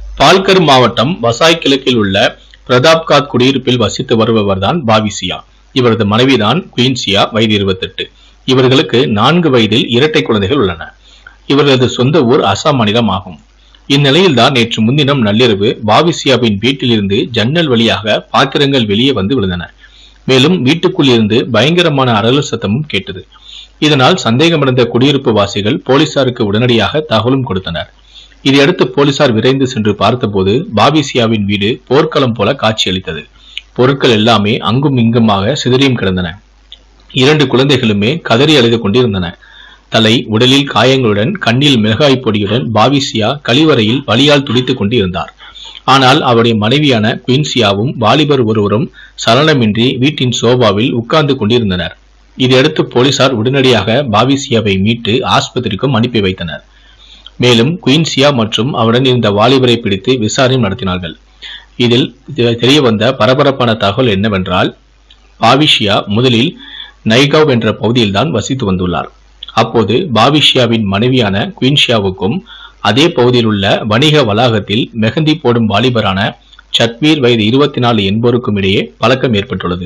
பால்கர் மாவட்டம் வசாய் கிழக்கில் உள்ள பிரதாப்காத் குடியிருப்பில் வசித்து வருபவர்தான் பாவிசியா இவரது மனைவிதான் குயின்சியா வயது இருபத்தெட்டு இவர்களுக்கு நான்கு வயதில் இரட்டை குழந்தைகள் உள்ளன இவர்களது சொந்த ஊர் அசாம் மாநிலம் ஆகும் இந்நிலையில்தான் நேற்று முன்தினம் நள்ளிரவு பாவிசியாவின் வீட்டிலிருந்து ஜன்னல் வழியாக பாத்திரங்கள் வெளியே வந்து விழுந்தன மேலும் வீட்டுக்குள் இருந்து பயங்கரமான அரளு சத்தமும் கேட்டது இதனால் சந்தேகமடைந்த குடியிருப்பு வாசிகள் போலீசாருக்கு உடனடியாக தகவலும் கொடுத்தனர் இதையடுத்து போலீசார் விரைந்து சென்று பார்த்தபோது பாபிசியாவின் வீடு போர்க்களம் போல காட்சியளித்தது பொருட்கள் எல்லாமே அங்கும் இங்குமாக சிதறியும் கிடந்தன இரண்டு குழந்தைகளுமே கதறி அழுது கொண்டிருந்தன தலை உடலில் காயங்களுடன் கண்ணில் மிளகாய் பொடியுடன் பாவிசியா கழிவறையில் வலியால் துடித்துக் கொண்டிருந்தார் ஆனால் அவருடைய மனைவியான குயின்சியாவும் வாலிபர் ஒருவரும் சலனமின்றி வீட்டின் சோபாவில் உட்கார்ந்து கொண்டிருந்தனர் இதையடுத்து போலீசார் உடனடியாக பாவிசியாவை மீட்டு ஆஸ்பத்திரிக்கும் அனுப்பி வைத்தனர் மேலும் குயின்சியா மற்றும் அவருடன் இருந்த வாலிபரை பிடித்து விசாரணை நடத்தினார்கள் இதில் தெரிய வந்த பரபரப்பான தகவல் என்னவென்றால் பாவிஷியா முதலில் நைகாவ் என்ற பகுதியில்தான் வசித்து வந்துள்ளார் அப்போது பாவிஷியாவின் மனைவியான குயின்ஷியாவுக்கும் அதே பகுதியில் உள்ள வணிக வளாகத்தில் மெஹந்தி போடும் வாலிபரான சத்வீர் வயது இருபத்தி நாலு என்போருக்கும் இடையே பழக்கம் ஏற்பட்டுள்ளது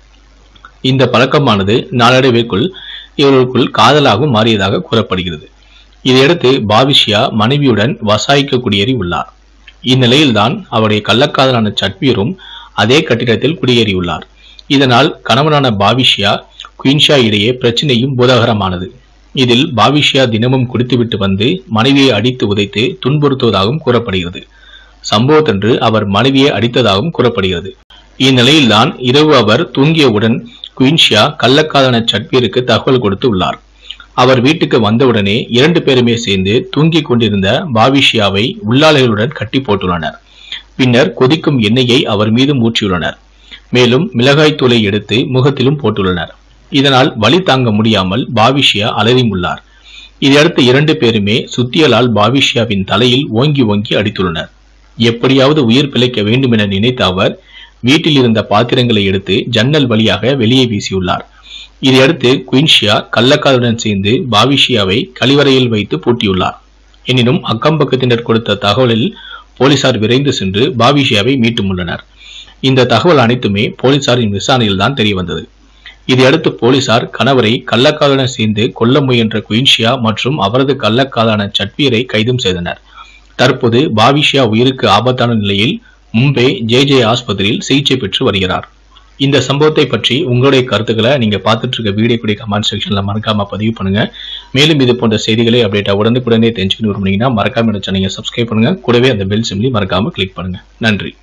இந்த பழக்கமானது நாளடைவிற்குள் இவர்களுக்குள் காதலாகவும் மாறியதாக கூறப்படுகிறது இதையடுத்து பாவிஷியா மனைவியுடன் வசாய்க்கு குடியேறி உள்ளார் இந்நிலையில்தான் அவருடைய கள்ளக்காதலான சட்வீரும் அதே கட்டிடத்தில் குடியேறியுள்ளார் இதனால் கணவனான பாவிஷியா குயின்ஷா இடையே பிரச்சனையும் பூதாகரமானது இதில் பாவிஷியா தினமும் குடித்துவிட்டு வந்து மனைவியை அடித்து உதைத்து துன்புறுத்துவதாகவும் கூறப்படுகிறது சம்பவத்தன்று அவர் மனைவியை அடித்ததாகவும் கூறப்படுகிறது இந்நிலையில்தான் இரவு அவர் தூங்கியவுடன் குயின்ஷியா கள்ளக்காதலான சட்வீருக்கு தகவல் கொடுத்து உள்ளார் அவர் வீட்டுக்கு வந்தவுடனே இரண்டு பேருமே சேர்ந்து தூங்கிக் கொண்டிருந்த பாவிஷியாவை உள்ளாலைகளுடன் கட்டி போட்டுள்ளனர் பின்னர் கொதிக்கும் எண்ணெயை அவர் மீது ஊற்றியுள்ளனர் மேலும் மிளகாய் தூளை எடுத்து முகத்திலும் போட்டுள்ளனர் இதனால் வலி தாங்க முடியாமல் பாவிஷியா அலறியுள்ளார் இதையடுத்து இரண்டு பேருமே சுத்தியலால் பாவிஷியாவின் தலையில் ஓங்கி ஓங்கி அடித்துள்ளனர் எப்படியாவது உயிர் பிழைக்க வேண்டும் என நினைத்த அவர் வீட்டில் இருந்த பாத்திரங்களை எடுத்து ஜன்னல் வழியாக வெளியே வீசியுள்ளார் இதையடுத்து குயின்ஷியா கள்ளக்காதுடன் சேர்ந்து பாவிஷியாவை கழிவறையில் வைத்து பூட்டியுள்ளார் எனினும் அக்கம் பக்கத்தினர் கொடுத்த தகவலில் போலீசார் விரைந்து சென்று பாவிஷியாவை மீட்டுமுள்ளனர் இந்த தகவல் அனைத்துமே போலீசாரின் விசாரணையில் தான் தெரிய வந்தது இதையடுத்து போலீசார் கணவரை கள்ளக்காதலுடன் சேர்ந்து கொல்ல முயன்ற குயின்ஷியா மற்றும் அவரது கள்ளக்காதலான சட்வீரை கைதும் செய்தனர் தற்போது பாவிஷியா உயிருக்கு ஆபத்தான நிலையில் மும்பை ஜே ஜே ஆஸ்பத்திரியில் சிகிச்சை பெற்று வருகிறார் இந்த சம்பவத்தை பற்றி உங்களுடைய கருத்துக்களை நீங்க பார்த்துட்டு இருக்க வீடியோ கூடிய கமெண்ட் செக்ஷன்ல மறக்காம பதிவு பண்ணுங்க மேலும் இது போன்ற செய்திகளை அப்டேட்டா உடனுக்குடனே தெரிஞ்சுக்கணும் விரும்புனீங்கன்னா மறக்காம சேனலை சப்ஸ்கிரைப் பண்ணுங்க கூடவே அந்த பெல் சிம்லி மறக்காம கிளிக் பண்ணுங்க நன்றி